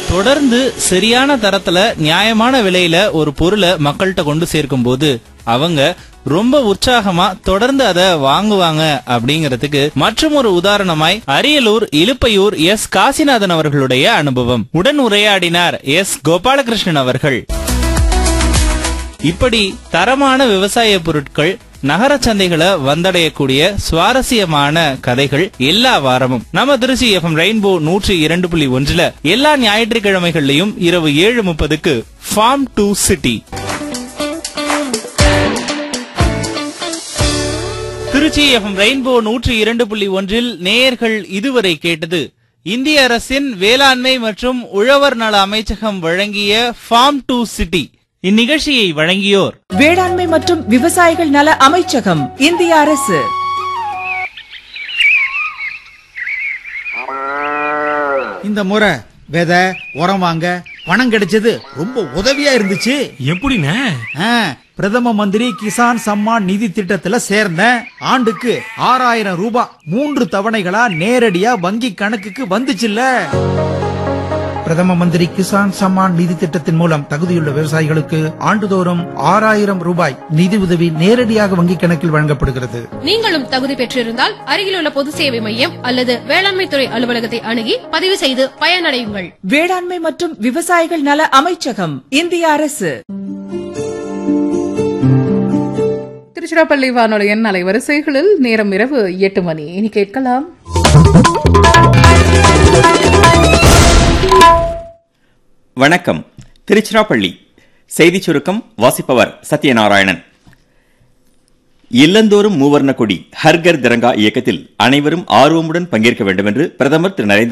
தொடர்ந்து சரியான தரத்துல நியாயமான விலையில ஒரு பொருளை மக்கள்கிட்ட கொண்டு சேர்க்கும் போது அவங்க ரொம்ப உற்சாகமா தொடர்ந்து அதை வாங்குவாங்க அப்படிங்கறதுக்கு மற்றும் ஒரு உதாரணமாய் அரியலூர் இலுப்பையூர் எஸ் காசிநாதன் அவர்களுடைய அனுபவம் உடன் உரையாடினார் எஸ் கோபாலகிருஷ்ணன் அவர்கள் இப்படி தரமான விவசாய பொருட்கள் நகர சந்தைகளை வந்தடையக்கூடிய சுவாரஸ்யமான கதைகள் எல்லா வாரமும் நம்ம திருச்சி எஃப்எம் ரெயின்போ நூற்றி இரண்டு புள்ளி ஒன்றுல எல்லா ஞாயிற்றுக்கிழமைகள்லயும் இரவு ஏழு முப்பதுக்கு farm to city Trichy FM rainbow நூற்றி இரண்டு புள்ளி ஒன்றில் நேயர்கள் இதுவரை கேட்டது இந்திய அரசின் வேளாண்மை மற்றும் உழவர் நல அமைச்சகம் வழங்கிய ஃபார்ம் டு சிட்டி இந்நிகழ்ச்சியை வழங்கியோர் வேளாண்மை மற்றும் விவசாயிகள் நல அமைச்சகம் இந்திய அரசு இந்த முறை விதை உரம் வாங்க பணம் கிடைச்சது ரொம்ப உதவியா இருந்துச்சு எப்படிண்ணே ஆ, பிரதம மந்திரி கிசான் சம்மான் நிதி திட்டத்துல சேர்ந்தேன் ஆண்டுக்கு ஆறாயிரம் ரூபாய் மூன்று தவணைகளா நேரடியா வங்கி கணக்குக்கு வந்துச்சுல்ல பிரதம மந்திரி கிசான் சம்மான் நிதி திட்டத்தின் மூலம் தகுதியுள்ள விவசாயிகளுக்கு ஆண்டுதோறும் ஆறாயிரம் ரூபாய் நிதி உதவி நேரடியாக வங்கி கணக்கில் வழங்கப்படுகிறது நீங்களும் தகுதி பெற்றிருந்தால் அருகிலுள்ள பொது சேவை மையம் அல்லது வேளாண்மை துறை அலுவலகத்தை அணுகி பதிவு செய்து பயனடையுங்கள் வேளாண்மை மற்றும் விவசாயிகள் நல அமைச்சகம் இந்திய அரசு திருச்சிராப்பள்ளி வானொலியின் அலைவரிசைகளில் நேரம் இரவு எட்டு மணி இனி கேட்கலாம் வணக்கம் திருச்சிராப்பள்ளி செய்திச் சுருக்கம் வாசிப்பவர் சத்யநாராயணன் இல்லந்தோறும் மூவர்ண கொடி ஹர்கர் திரங்கா இயக்கத்தில் அனைவரும் ஆர்வமுடன் பங்கேற்க வேண்டும் என்று பிரதமர் திரு நரேந்திர